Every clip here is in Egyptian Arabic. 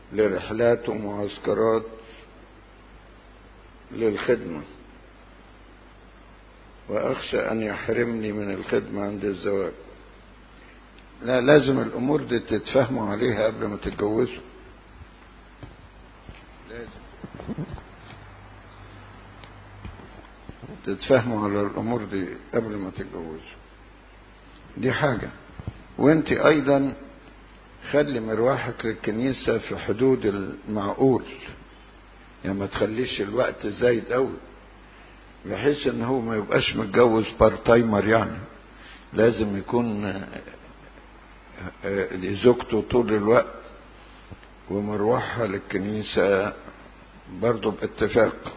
لرحلات ومعسكرات للخدمة وأخشى أن يحرمني من الخدمة عند الزواج لا لازم الأمور دي تتفهموا عليها قبل ما تتجوزوا لازم تتفهموا على الأمور دي قبل ما تتجوزوا دي حاجة وانت أيضا خلي مروحك للكنيسة في حدود المعقول يعني ما تخليش الوقت زايد قوي بحيث ان هو ما يبقاش متجوز بار تايمر يعني لازم يكون زوجته طول الوقت ومروحها للكنيسة برضه باتفاق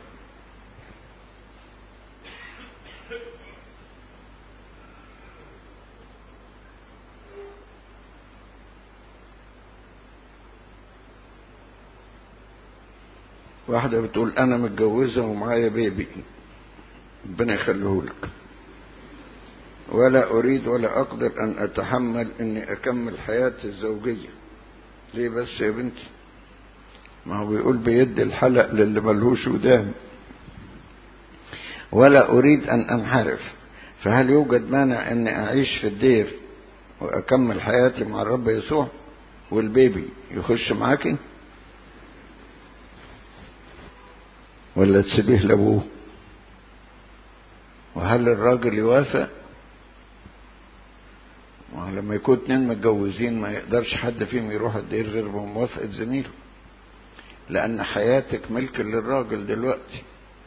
واحدة بتقول أنا متجوزة ومعايا بيبي ربنا يخليهولك ولا أريد ولا أقدر أن أتحمل أني أكمل حياتي الزوجية ليه بس يا بنتي ما هو بيقول بيد الحلق للي ملهوش ودان ولا أريد أن أنحرف فهل يوجد مانع أني أعيش في الدير وأكمل حياتي مع الرب يسوع والبيبي يخش معاكي ولا تسيبيه لابوه وهل الراجل يوافق ولما يكون اتنين متجوزين ما يقدرش حد فيهم يروح الدير غير بموافقة زميله لأن حياتك ملك للراجل دلوقتي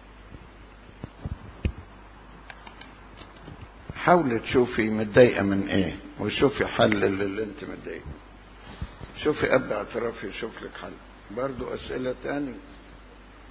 حاولي تشوفي متضايقة من ايه وشوفي حل للي انت متضايقة شوفي اب اعتراف يشوف لك حل برضو اسئلة تاني